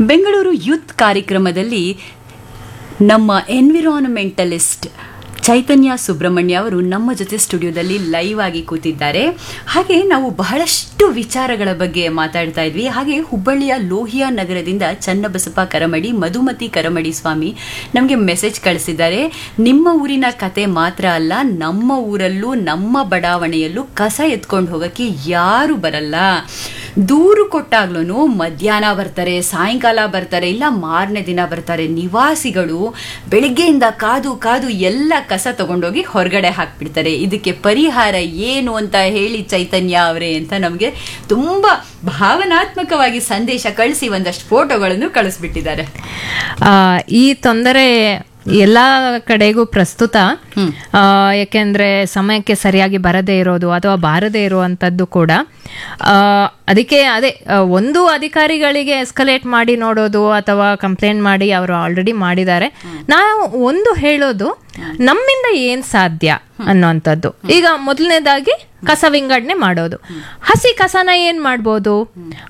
Bengaluru youth ಕಾರ್ಯಕ್ರಮದಲ್ಲಿ ನಮ್ಮ environmentalist ಚೈತನ್ಯ ಸುಬ್ರಹ್ಮಣ್ಯ ಅವರು ನಮ್ಮ ಜೊತೆ ಸ್ಟುಡಿಯೋದಲ್ಲಿ ಲೈವ್ ಆಗಿ ಕೂತಿದ್ದಾರೆ ಹಾಗೆ ನಾವು ಬಹಳಷ್ಟು ವಿಚಾರಗಳ ಬಗ್ಗೆ ಮಾತಾಡ್ತಾ ಇದ್ವಿ ಹಾಗೆ ಹುಬ್ಬಳ್ಳಿಯ ಲೋಹಿಯಾ ನಗರದಿಂದ ಚನ್ನಬಸಪ್ಪ ಕರಮಡಿ ಮಧುಮತಿ ಕರಮಡಿ ಸ್ವಾಮಿ ನಮಗೆ ಮೆಸೇಜ್ ಕಳಿಸಿದ್ದಾರೆ ನಿಮ್ಮ ಊರಿನ ಕತೆ ಮಾತ್ರ ಅಲ್ಲ ನಮ್ಮ ಊರಲ್ಲೂ ನಮ್ಮ ಬಡಾವಣೆಯಲ್ಲೂ ಕಸ ಎತ್ಕೊಂಡು ಹೋಗಕ್ಕೆ ಯಾರು ಬರಲ್ಲ ದೂರು ಕೊಟ್ಟಾಗ್ಲೂ ಮಧ್ಯಾಹ್ನ ಬರ್ತಾರೆ ಸಾಯಂಕಾಲ ಬರ್ತಾರೆ ಇಲ್ಲ ಮಾರನೇ ದಿನ ಬರ್ತಾರೆ ನಿವಾಸಿಗಳು ಬೆಳಿಗ್ಗೆಯಿಂದ ಕಾದು ಕಾದು ಎಲ್ಲ ಕಸ ತಗೊಂಡೋಗಿ ಹೊರಗಡೆ ಹಾಕ್ಬಿಡ್ತಾರೆ ಇದಕ್ಕೆ ಪರಿಹಾರ ಏನು ಅಂತ ಹೇಳಿ ಚೈತನ್ಯ ಅವರೇ ಅಂತ ನಮಗೆ ತುಂಬಾ ಭಾವನಾತ್ಮಕವಾಗಿ ಸಂದೇಶ ಕಳಿಸಿ ಒಂದಷ್ಟು ಫೋಟೋಗಳನ್ನು ಕಳಿಸ್ಬಿಟ್ಟಿದ್ದಾರೆ ಆ, ಈ ತೊಂದರೆ ಎಲ್ಲ ಕಡೆಗೂ ಪ್ರಸ್ತುತ ಆ, ಯಾಕೆಂದ್ರೆ ಸಮಯಕ್ಕೆ ಸರಿಯಾಗಿ ಬರದೇ ಇರೋದು ಅಥವಾ ಬಾರದೇ ಇರುವಂತದ್ದು ಕೂಡ ಆ, ಅದಕ್ಕೆ ಅದೇ ಆ, ಒಂದು ಅಧಿಕಾರಿಗಳಿಗೆ ಎಸ್ಕಲೇಟ್ ಮಾಡಿ ನೋಡೋದು ಅಥವಾ ಕಂಪ್ಲೇಂಟ್ ಮಾಡಿ ಅವರು ಆಲ್ರೆಡಿ ಮಾಡಿದ್ದಾರೆ ನಾವು ಒಂದು ಹೇಳೋದು ನಮ್ಮಿಂದ ಏನ್ ಸಾಧ್ಯ ಅನ್ನುವಂಥದ್ದು ಈಗ ಮೊದಲನೇದಾಗಿ ಕಸ ವಿಂಗಡಣೆ ಮಾಡೋದು ಹಸಿ ಕಸನ ಏನ್ ಮಾಡ್ಬೋದು